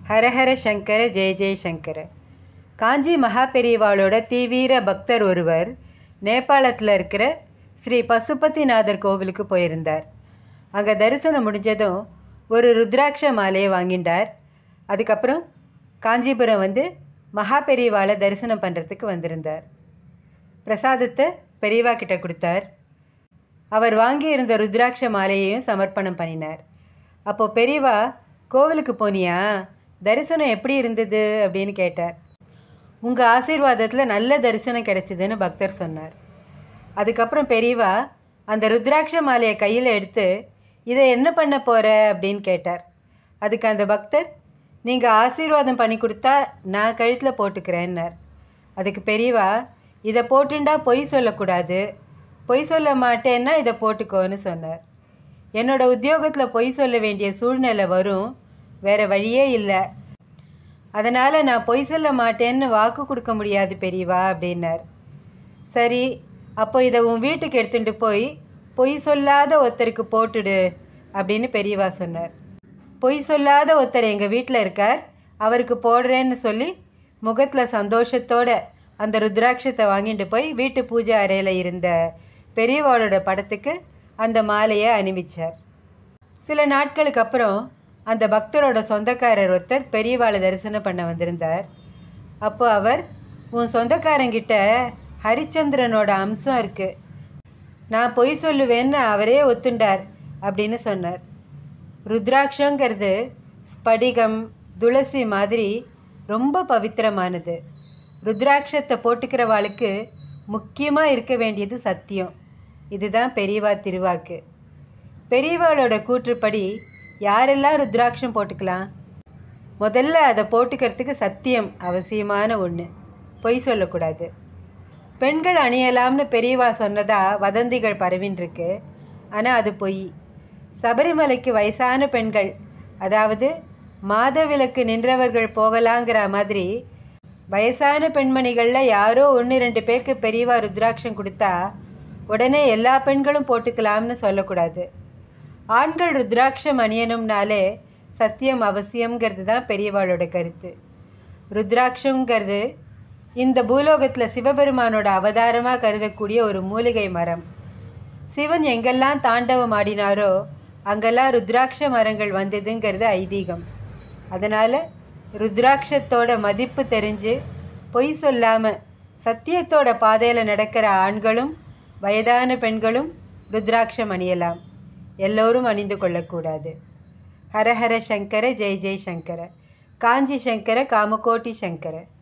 ஹரஹர சங்கர ஜெய ஜெய சங்கர காஞ்சி மகா பெரியவாளோட தீவிர பக்தர் ஒருவர் நேபாளத்தில் இருக்கிற ஸ்ரீ பசுபதிநாதர் கோவிலுக்கு போயிருந்தார் அங்கே தரிசனம் முடிஞ்சதும் ஒரு ருத்ராட்ச மாலையை வாங்கிட்டார் அதுக்கப்புறம் காஞ்சிபுரம் வந்து மகா பெரியவாளை தரிசனம் பண்ணுறதுக்கு வந்திருந்தார் பிரசாதத்தை பெரியவா கிட்ட கொடுத்தார் அவர் வாங்கியிருந்த ருத்ராட்ச மாலையையும் சமர்ப்பணம் பண்ணினார் அப்போது பெரியவா கோவிலுக்கு போனியா தரிசனம் எப்படி இருந்தது அப்படின்னு கேட்டார் உங்கள் ஆசீர்வாதத்தில் நல்ல தரிசனம் கிடைச்சிதுன்னு பக்தர் சொன்னார் அதுக்கப்புறம் பெரியவா அந்த ருத்ராட்ச மாலையை கையில் எடுத்து இதை என்ன பண்ண போகிற அப்படின்னு கேட்டார் அதுக்கு அந்த பக்தர் நீங்கள் ஆசீர்வாதம் பண்ணி கொடுத்தா நான் கழுத்தில் போட்டுக்கிறேன்னார் அதுக்கு பெரியவா இதை போட்டுண்டா பொய் சொல்லக்கூடாது பொய் சொல்ல மாட்டேன்னா இதை போட்டுக்கோன்னு சொன்னார் என்னோட உத்தியோகத்தில் பொய் சொல்ல வேண்டிய சூழ்நிலை வரும் வேற வழியே இல்லை அதனால் நான் பொய் சொல்ல மாட்டேன்னு வாக்கு கொடுக்க முடியாது பெரியவா அப்படின்னார் சரி அப்போ இதை உன் வீட்டுக்கு எடுத்துட்டு போய் பொய் சொல்லாத ஒருத்தருக்கு போட்டுடு அப்படின்னு பெரியவா சொன்னார் பொய் சொல்லாத ஒருத்தர் எங்கள் வீட்டில் இருக்கார் அவருக்கு போடுறேன்னு சொல்லி முகத்தில் சந்தோஷத்தோட அந்த ருத்ராட்சத்தை வாங்கிட்டு போய் வீட்டு பூஜை அறையில் இருந்த பெரியவாளோட படத்துக்கு அந்த மாலையை அணிவிச்சார் சில நாட்களுக்கு அப்புறம் அந்த பக்தரோட சொந்தக்காரர் ஒருத்தர் பெரியவாளை தரிசனம் பண்ண வந்திருந்தார் அப்போ அவர் உன் சொந்தக்காரங்கிட்ட ஹரிச்சந்திரனோட அம்சம் இருக்கு நான் பொய் சொல்லுவேன்னு அவரே ஒத்துண்டார் அப்படின்னு சொன்னார் ருத்ராட்சங்கிறது ஸ்படிகம் துளசி மாதிரி ரொம்ப பவித்திரமானது ருத்ராட்சத்தை போட்டுக்கிறவாளுக்கு முக்கியமாக இருக்க வேண்டியது சத்தியம் இதுதான் பெரியவா திருவாக்கு பெரியவாளோட கூற்றுப்படி யாரெல்லாம் ருத்ராட்சம் போட்டுக்கலாம் முதல்ல அதை போட்டுக்கிறதுக்கு சத்தியம் அவசியமான ஒன்று பொய் சொல்லக்கூடாது பெண்கள் அணியலாம்னு பெரியவா சொன்னதா வதந்திகள் பரவின்றிருக்கு ஆனால் அது பொய் சபரிமலைக்கு வயசான பெண்கள் அதாவது மாதவிலக்கு நின்றவர்கள் போகலாங்கிற மாதிரி வயசான பெண்மணிகளில் யாரோ ஒன்று ரெண்டு பேருக்கு பெரியவா ருத்ராட்சம் கொடுத்தா உடனே எல்லா பெண்களும் போட்டுக்கலாம்னு சொல்லக்கூடாது ஆண்கள் ருத்ராட்சம் அணியணும்னாலே சத்தியம் அவசியம்ங்கிறது தான் பெரியவாளோட கருத்து ருத்ராட்சங்கிறது இந்த பூலோகத்தில் சிவபெருமானோட அவதாரமாக கருதக்கூடிய ஒரு மூலிகை மரம் சிவன் எங்கெல்லாம் தாண்டவம் ஆடினாரோ அங்கெல்லாம் ருத்ராட்ச மரங்கள் வந்ததுங்கிறது ஐதீகம் அதனால் ருத்ராட்சத்தோட மதிப்பு தெரிஞ்சு பொய் சொல்லாமல் சத்தியத்தோட பாதையில் நடக்கிற ஆண்களும் வயதான பெண்களும் ருத்ராட்சம் அணியலாம் எல்லோரும் அணிந்து கொள்ளக்கூடாது ஹரஹர சங்கர ஜெய் ஜெய் சங்கர காஞ்சி சங்கர காமகோட்டி சங்கர